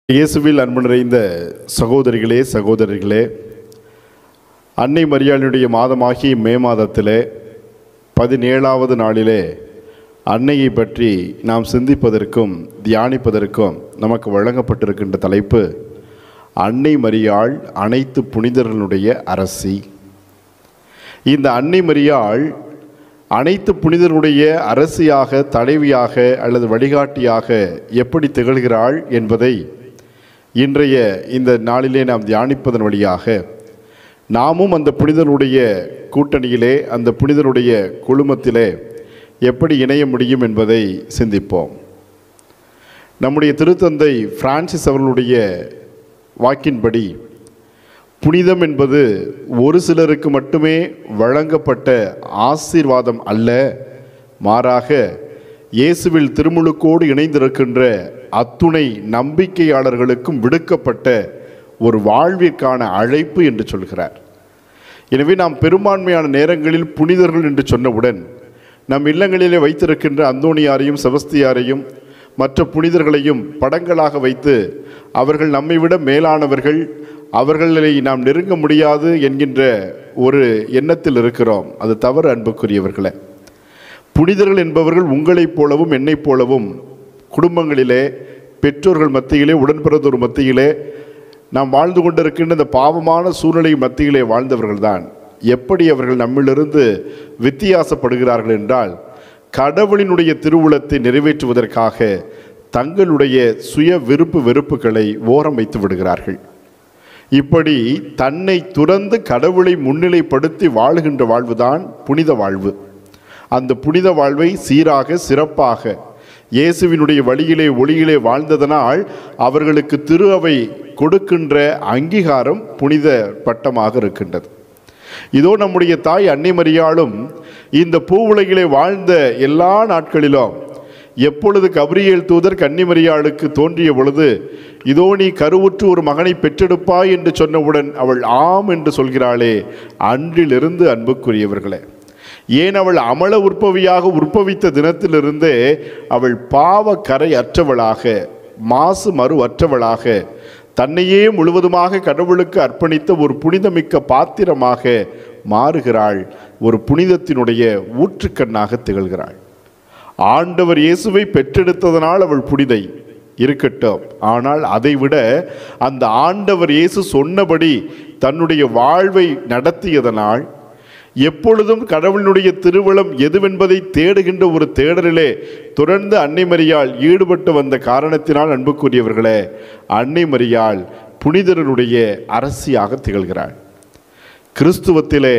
இயேசுவில் அன்பு நிறைந்த சகோதரிகளே சகோதரிகளே அன்னை மரியாளுடைய மாதமாகிய மே மாதத்திலே பதினேழாவது நாளிலே அன்னையை பற்றி நாம் சிந்திப்பதற்கும் தியானிப்பதற்கும் நமக்கு வழங்கப்பட்டிருக்கின்ற தலைப்பு அன்னை மரியாள் அனைத்து புனிதர்களுடைய அரசி இந்த அன்னை மரியாள் அனைத்து புனிதருடைய அரசியாக தலைவியாக அல்லது வழிகாட்டியாக எப்படி திகழ்கிறாள் என்பதை இன்றைய இந்த நாளிலே நாம் தியானிப்பதன் வழியாக நாமும் அந்த புனிதருடைய கூட்டணியிலே அந்த புனிதருடைய குழுமத்திலே எப்படி இணைய முடியும் என்பதை சிந்திப்போம் நம்முடைய திருத்தந்தை பிரான்சிஸ் அவர்களுடைய வாக்கின்படி புனிதம் என்பது ஒரு சிலருக்கு மட்டுமே வழங்கப்பட்ட ஆசீர்வாதம் அல்ல மாறாக இயேசுவில் திருமுழுக்கோடு இணைந்திருக்கின்ற அத்துணை நம்பிக்கையாளர்களுக்கும் விடுக்கப்பட்ட ஒரு வாழ்விற்கான அழைப்பு என்று சொல்கிறார் எனவே நாம் பெரும்பான்மையான நேரங்களில் புனிதர்கள் என்று சொன்னவுடன் நம் இல்லங்களிலே வைத்திருக்கின்ற அந்தோணியாரையும் செபஸ்தியாரையும் மற்ற புனிதர்களையும் படங்களாக வைத்து அவர்கள் நம்மை விட மேலானவர்கள் அவர்களை நாம் நெருங்க முடியாது என்கின்ற ஒரு எண்ணத்தில் இருக்கிறோம் அது தவறு அன்புக்குரியவர்களே புனிதர்கள் என்பவர்கள் உங்களைப் போலவும் என்னைப் போலவும் குடும்பங்களிலே பெற்றோர்கள் மத்தியிலே உடன்பிறந்தோர் மத்தியிலே நாம் வாழ்ந்து கொண்டிருக்கின்ற இந்த பாவமான சூழ்நிலை மத்தியிலே வாழ்ந்தவர்கள்தான் எப்படி அவர்கள் நம்மிலிருந்து வித்தியாசப்படுகிறார்கள் என்றால் கடவுளினுடைய திருவுளத்தை நிறைவேற்றுவதற்காக தங்களுடைய சுய விருப்பு வெறுப்புகளை ஓரம் வைத்து விடுகிறார்கள் இப்படி தன்னை துறந்து கடவுளை முன்னிலைப்படுத்தி வாழுகின்ற வாழ்வுதான் புனித வாழ்வு அந்த புனித வாழ்வை சீராக சிறப்பாக இயேசுவினுடைய வழியிலே ஒளியிலே வாழ்ந்ததனால் அவர்களுக்கு திரு அவை கொடுக்கின்ற அங்கீகாரம் புனித பட்டமாக இருக்கின்றது இதோ நம்முடைய தாய் அன்னை மரியாளும் இந்த பூவுலகிலே வாழ்ந்த எல்லா நாட்களிலும் எப்பொழுது கபிரியேல் தூதர் கன்னிமரியாளுக்கு தோன்றிய பொழுது இதோ நீ கருவுற்று ஒரு மகனை பெற்றெடுப்பாய் என்று சொன்னவுடன் அவள் ஆம் என்று சொல்கிறாளே அன்றிலிருந்து அன்புக்குரியவர்களே ஏன் அவள் அமல உற்பவியாக உற்பவித்த தினத்திலிருந்தே அவள் பாவ கரை அற்றவளாக மாசு மறு அற்றவளாக தன்னையே முழுவதுமாக கடவுளுக்கு அர்ப்பணித்த ஒரு புனிதமிக்க பாத்திரமாக மாறுகிறாள் ஒரு புனிதத்தினுடைய ஊற்றுக்கண்ணாக திகழ்கிறாள் ஆண்டவர் இயேசுவை பெற்றெடுத்ததனால் அவள் புனிதை இருக்கட்டும் ஆனால் அதைவிட அந்த ஆண்டவர் இயேசு சொன்னபடி தன்னுடைய வாழ்வை நடத்தியதனால் எப்பொழுதும் கடவுளினுடைய திருவளம் எதுவென்பதை தேடுகின்ற ஒரு தேடலிலே தொடர்ந்து அன்னை மரியாள் ஈடுபட்டு வந்த காரணத்தினால் அன்புக்குரியவர்களே அன்னை மரியாள் புனிதருடைய அரசியாக திகழ்கிறாள் கிறிஸ்துவத்திலே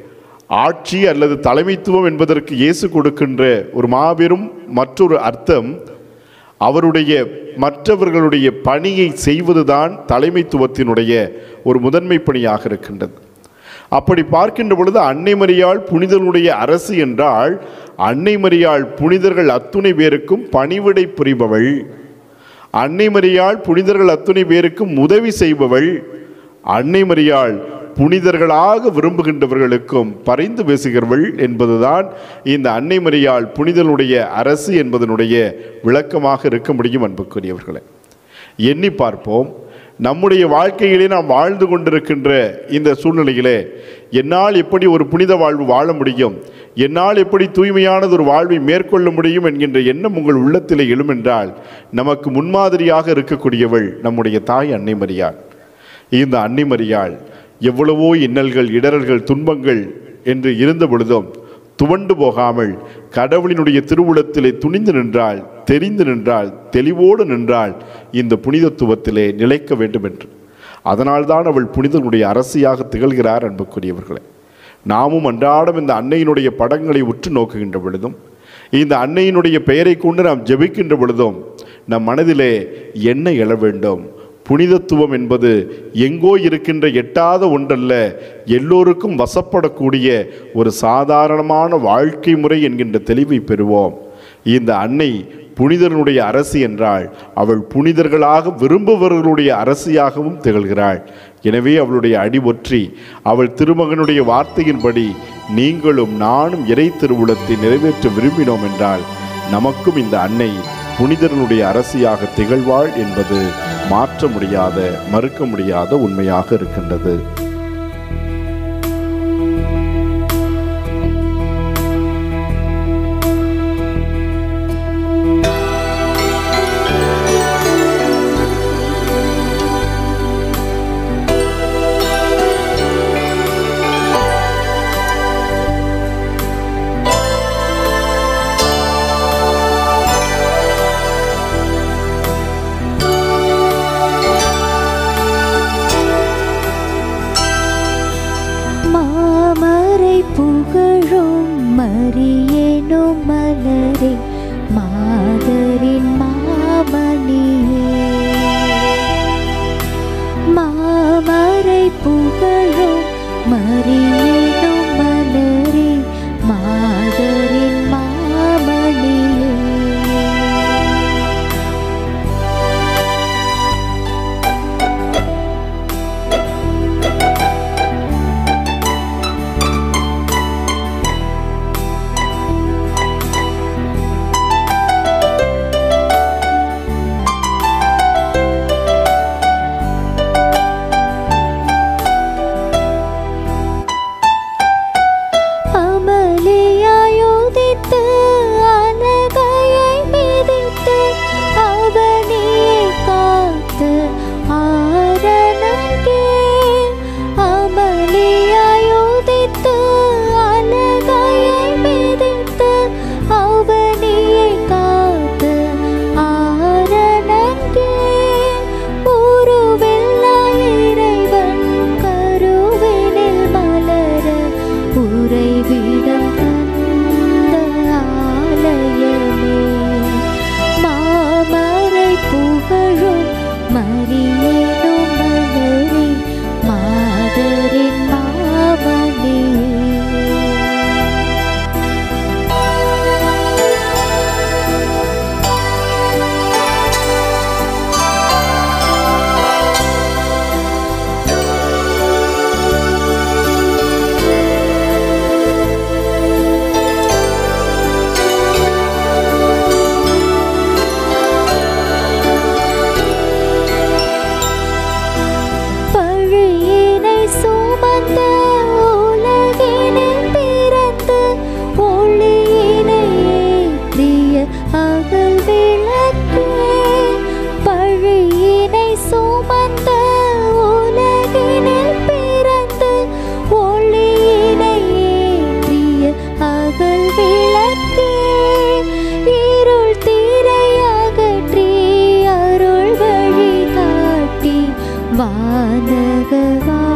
ஆட்சி அல்லது தலைமைத்துவம் என்பதற்கு இயேசு கொடுக்கின்ற ஒரு மாபெரும் மற்றொரு அர்த்தம் அவருடைய மற்றவர்களுடைய பணியை செய்வதுதான் தலைமைத்துவத்தினுடைய ஒரு முதன்மை பணியாக இருக்கின்றது அப்படி பார்க்கின்ற பொழுது அன்னை மரியாள் புனிதர்களுடைய அரசு என்றால் அன்னை மரியாள் புனிதர்கள் அத்துணை பேருக்கும் பணிவிடை புரிபவள் அன்னை மரியாள் புனிதர்கள் அத்துணை பேருக்கும் உதவி செய்பவள் அன்னை மரியாள் புனிதர்களாக விரும்புகின்றவர்களுக்கும் பரிந்து பேசுகிறவள் என்பதுதான் இந்த அன்னை மரியாள் புனிதனுடைய அரசு என்பதனுடைய விளக்கமாக இருக்க முடியும் அன்புக்குரியவர்களே எண்ணி பார்ப்போம் நம்முடைய வாழ்க்கையிலே நாம் வாழ்ந்து கொண்டிருக்கின்ற இந்த சூழ்நிலையிலே என்னால் எப்படி ஒரு புனித வாழ்வு வாழ முடியும் என்னால் எப்படி தூய்மையானது ஒரு வாழ்வை மேற்கொள்ள முடியும் என்கின்ற எண்ணம் உங்கள் உள்ளத்திலே எழுமென்றால் நமக்கு முன்மாதிரியாக இருக்கக்கூடியவள் நம்முடைய தாய் அன்னை மரியாள் இந்த அன்னை மரியாள் எவ்வளவோ இன்னல்கள் இடரல்கள் துன்பங்கள் என்று இருந்த பொழுதும் துவண்டு போகாமல் கடவுளினுடைய திருவுளத்திலே துணிந்து நின்றால் தெரிந்து நின்றால் தெளிவோடு நின்றால் இந்த புனிதத்துவத்திலே நிலைக்க வேண்டும் என்று அதனால்தான் அவள் புனிதனுடைய அரசியாக திகழ்கிறார் அன்புக்குரியவர்களே நாமும் அன்றாடம் இந்த அன்னையினுடைய படங்களை உற்று நோக்குகின்ற பொழுதும் இந்த அன்னையினுடைய பெயரை கொண்டு நாம் ஜெபிக்கின்ற பொழுதும் நம் மனதிலே என்ன எழ வேண்டும் புனிதத்துவம் என்பது எங்கோ இருக்கின்ற எட்டாத ஒன்றல்ல எல்லோருக்கும் வசப்படக்கூடிய ஒரு சாதாரணமான வாழ்க்கை முறை என்கின்ற தெளிவை பெறுவோம் இந்த அன்னை புனிதர்களுடைய அரசி என்றால் அவள் புனிதர்களாக விரும்புபவர்களுடைய அரசியாகவும் திகழ்கிறாள் எனவே அவளுடைய அடி ஒற்றி அவள் திருமகனுடைய வார்த்தையின்படி நீங்களும் நானும் இறை திருவுளத்தை நிறைவேற்ற விரும்பினோம் என்றால் நமக்கும் இந்த அன்னை புனிதர்களுடைய அரசியாக திகழ்வாள் என்பது மாற்ற முடியாத மறுக்க முடியாத உண்மையாக இருக்கின்றது மாமரை புகழும் மரியேனும் மலரே மாதரின் மாமணியே மாமரை புகழும் மரியேனும் மலரே மாதரின் மாமணியே அமளியாயுதித்து அலகையை மிதித்து அவனியை காத்து ஆரணங்கே அமளியாயுதித்து அலகையை மிதித்து அவனியை காத்து ஆரணங்கே உருவில்லா இறைவன் கருவினில் மலர உறைவிடம் தந்த ஆலயமே மாமரை புகழும் மரியேனும் மலரே மாதரின் மாமணியே பழியினை சுமந்த உலகினில் பிறந்து ஒளியினை ஏற்றிய அகல் விளக்கே பழியினை சுமந்த உலகினில் பிறந்து ஒளியினை ஏற்றிய அகல் விளக்கே இருள் தீரை அகற்றி அருள் வழி காட்டி வானகவா